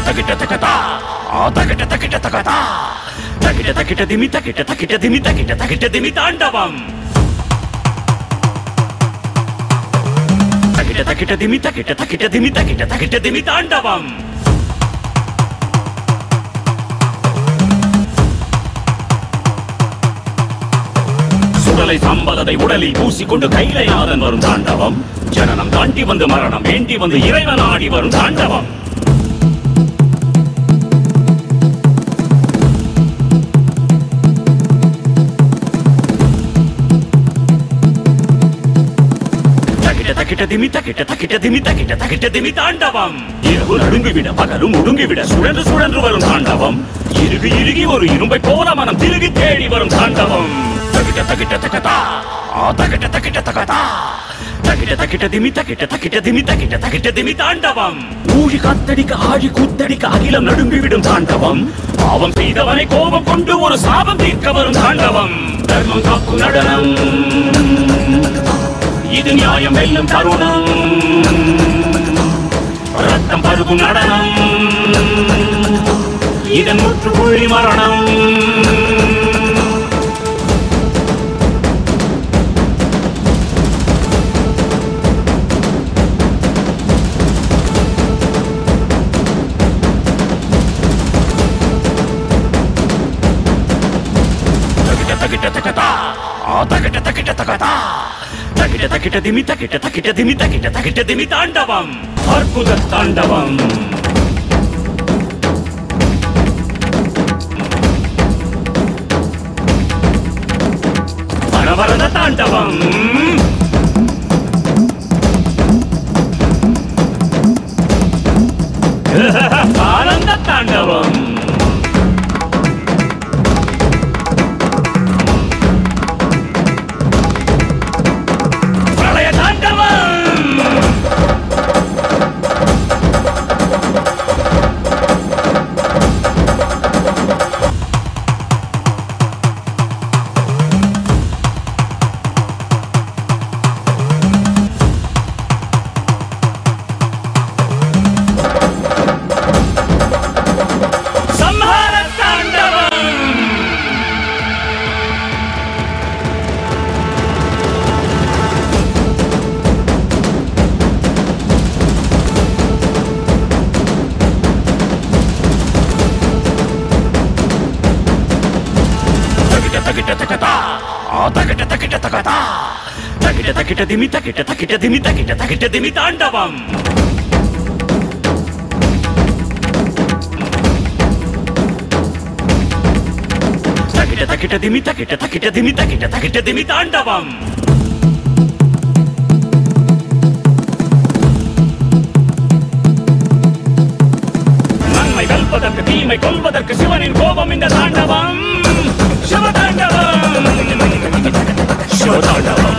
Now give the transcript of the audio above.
తకిట తకతా ఆ తకిట తకిట తకతా తకిట తకిట దిమి తకిట తకిట దిమి తకిట తకిట దిమి తాండవం తకిట తకిట దిమి తకిట తకిట దిమి తకిట తకిట దిమి తాండవం சுடலை சம்பலதை உடலில் பூசிக்கொண்டு கைலைநாதன் வரும் தாண்டவம் ஜனனம் தாண்டி வந்து மரணம் வேண்டி வந்து இறைவன் ஆடி வரும் தாண்டவம் தகிட தகிட திமி தகிட தகிட திமி தகிட தகிட திமி தாண்டவம் இரவு நடுங்கிவிட பகலும் ஒடுங்கிவிட சுழன்று சுழன்று வரும் தாண்டவம் இறுகி இறுகி ஒரு இரும்பை போல மனம் திருகி தேடி வரும் தாண்டவம் தகிட தகிட தகதா ஆ தகிட தகிட தகதா தகிட தகிட திமி தகிட தகிட திமி தகிட தகிட திமி தாண்டவம் ஊழி காத்தடிக்க ஆழி கூத்தடிக்க அகிலம் நடுங்கிவிடும் தாண்டவம் பாவம் செய்தவனை கோபம் கொண்டு ஒரு சாபம் தீர்க்க வரும் தாண்டவம் தர்மம் காக்கும் நடனம் இது நியாயம் வெல்லும் தருணம் ரத்தம் பருகும் நடனம் இதன் முற்றுப்புள்ளி மரணம் தகிட தகிட தகதா ஆ தகிட தகிட தகதா தகிட தகிட திமி தகிட தகிட திமி தகிட தகிட திமி தாண்டவம் அற்புத தாண்டவம் பரவரத தாண்டவம் ஆனந்த தாண்டவம் பிரளய தாண்டவம் சம்ஹார தாண்டவம் தகிட தகிட தகதா ஆ தகிட தகிட தகதா தகிட தகிட திமி தகிட தகிட திமி தகிட தகிட திமி தாண்டவம் தகிட தகிட திமி தகிட தகிட திமி தகிட தகிட திமி தாண்டவம் நன்மை வெல்பதற்கு தீமை கொல்வதற்கு சிவனின் கோபம் இந்த தாண்டவம் சிவதாண்டவம் சிவதாண்டவம்